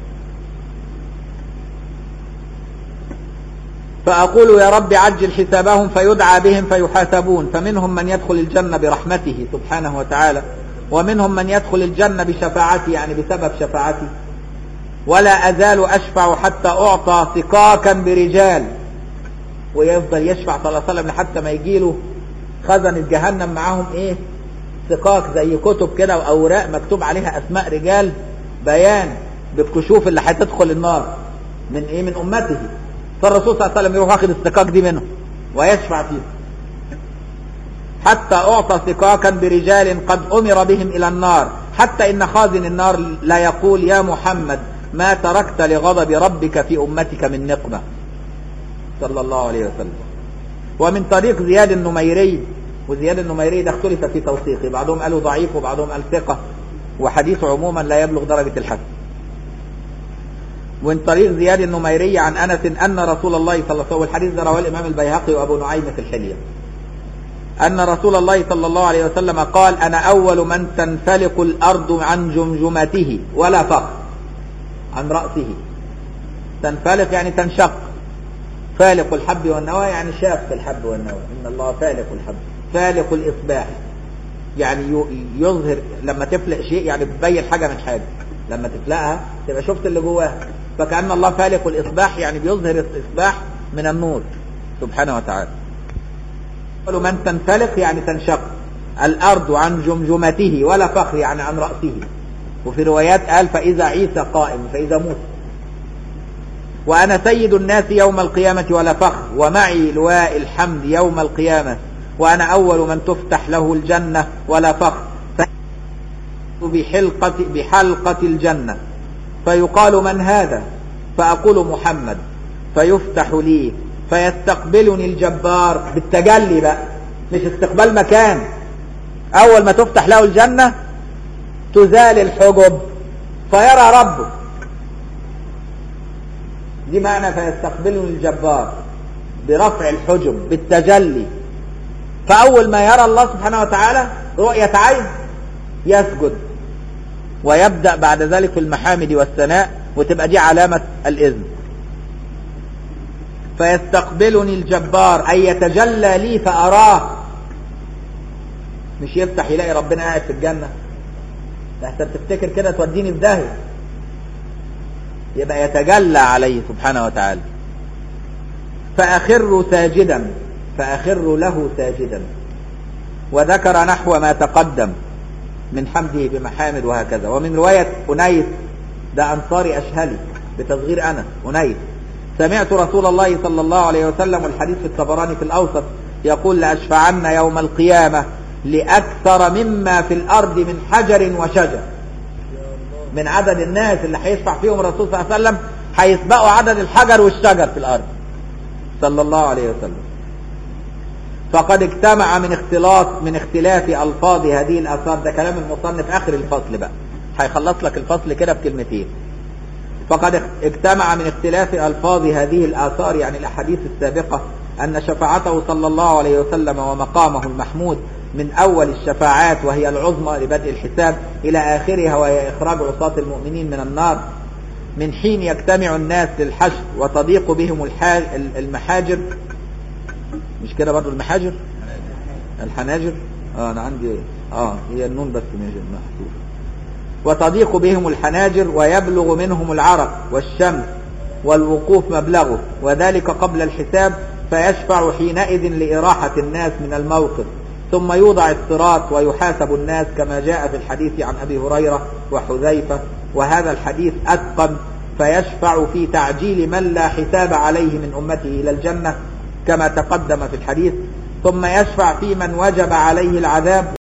[SPEAKER 1] فأقول يا رب عجل حسابهم فيدعى بهم فيحاسبون فمنهم من يدخل الجنة برحمته سبحانه وتعالى ومنهم من يدخل الجنة بشفاعتي يعني بسبب شفاعتي ولا أزال أشفع حتى أعطى سقاكا برجال ويفضل يشفع صلى الله عليه وسلم لحتى ما يجيله خزنة جهنم معاهم ايه سقاك زي كتب كده واوراق مكتوب عليها اسماء رجال بيان بالكشوف اللي هتدخل النار من ايه من امته فالرسول صلى الله عليه وسلم يروح واخد السقاك دي منهم ويشفع فيه حتى اعطى سقاكا برجال قد امر بهم الى النار حتى ان خازن النار لا يقول يا محمد ما تركت لغضب ربك في امتك من نقمه صلى الله عليه وسلم ومن طريق زياد النميري وزياد النميري ده اختلف في توثيقه بعضهم قالوا ضعيف وبعضهم قال ثقة وحديثه عموما لا يبلغ درجة الحسن ومن طريق زياد النميري عن أنس أن رسول الله صلى الله عليه وسلم والحديث ده رواه الإمام البيهقي وأبو نعيم في الحلية أن رسول الله صلى الله عليه وسلم قال أنا أول من تنفلق الأرض عن جمجمته ولا فخر عن رأسه تنفلق يعني تنشق فالق الحب والنوى يعني شاق الحب والنوى إن الله فالق الحب فالق الإصباح يعني ي- يظهر لما تفلق شيء يعني بتبين حاجة من حاجة لما تفلقها تبقى شفت اللي جواها فكأن الله فالق الإصباح يعني بيظهر الإصباح من النور سبحانه وتعالى أول من تنفلق يعني تنشق الأرض عن جمجمته ولا فخر يعني عن رأسه وفي روايات قال فإذا عيسى قائم فإذا موسى وأنا سيد الناس يوم القيامة ولا فخر ومعي لواء الحمد يوم القيامة وأنا أول من تفتح له الجنة ولا فخر بحلقة, بحلقة الجنة فيقال من هذا فأقول محمد فيفتح لي فيستقبلني الجبار بالتجلي بقى مش استقبال مكان أول ما تفتح له الجنة تزال الحجب فيرى ربه دي معنى فيستقبله الجبار برفع الحجب بالتجلي فأول ما يرى الله سبحانه وتعالى رؤية عين يسجد ويبدأ بعد ذلك في المحامد والثناء وتبقى دي علامة الإذن فيستقبلني الجبار أي يتجلى لي فأراه مش يفتح يلاقي ربنا قاعد في الجنة ده انت بتفتكر كده توديني في داهية يبقى يتجلى عليه سبحانه وتعالى فأخر ساجدا فأخر له ساجدا وذكر نحو ما تقدم من حمده بمحامد وهكذا ومن رواية أنيس ده أنصاري أشهلي بتصغير أنس أنيس سمعت رسول الله صلى الله عليه وسلم والحديث في الطبراني في الأوسط يقول لأشفعن يوم القيامة لأكثر مما في الأرض من حجر وشجر من عدد الناس اللي هيشفع فيهم الرسول صلى الله عليه وسلم هيسبقوا عدد الحجر والشجر في الأرض صلى الله عليه وسلم فقد اجتمع من اختلاط من اختلاف ألفاظ هذه الآثار ده كلام المصنف آخر الفصل بقى هيخلص لك الفصل كده بكلمتين فقد اجتمع من اختلاف ألفاظ هذه الآثار يعني الأحاديث السابقة أن شفاعته صلى الله عليه وسلم ومقامه المحمود من أول الشفاعات وهي العظمى لبدء الحساب إلى آخرها وهي إخراج عصاة المؤمنين من النار من حين يجتمع الناس للحشر وتضيق بهم المحاجر مش كده برضو المحاجر الحناجر اه انا عندي اه هي النون بس محذوفه وتضيق بهم الحناجر ويبلغ منهم العرق والشمس والوقوف مبلغه وذلك قبل الحساب فيشفع حينئذ لإراحة الناس من الموقف ثم يوضع الصراط ويحاسب الناس كما جاء في الحديث عن أبي هريرة وحذيفة وهذا الحديث أتقن فيشفع في تعجيل من لا حساب عليه من أمته إلى الجنة كما تقدم في الحديث ثم يشفع في من وجب عليه العذاب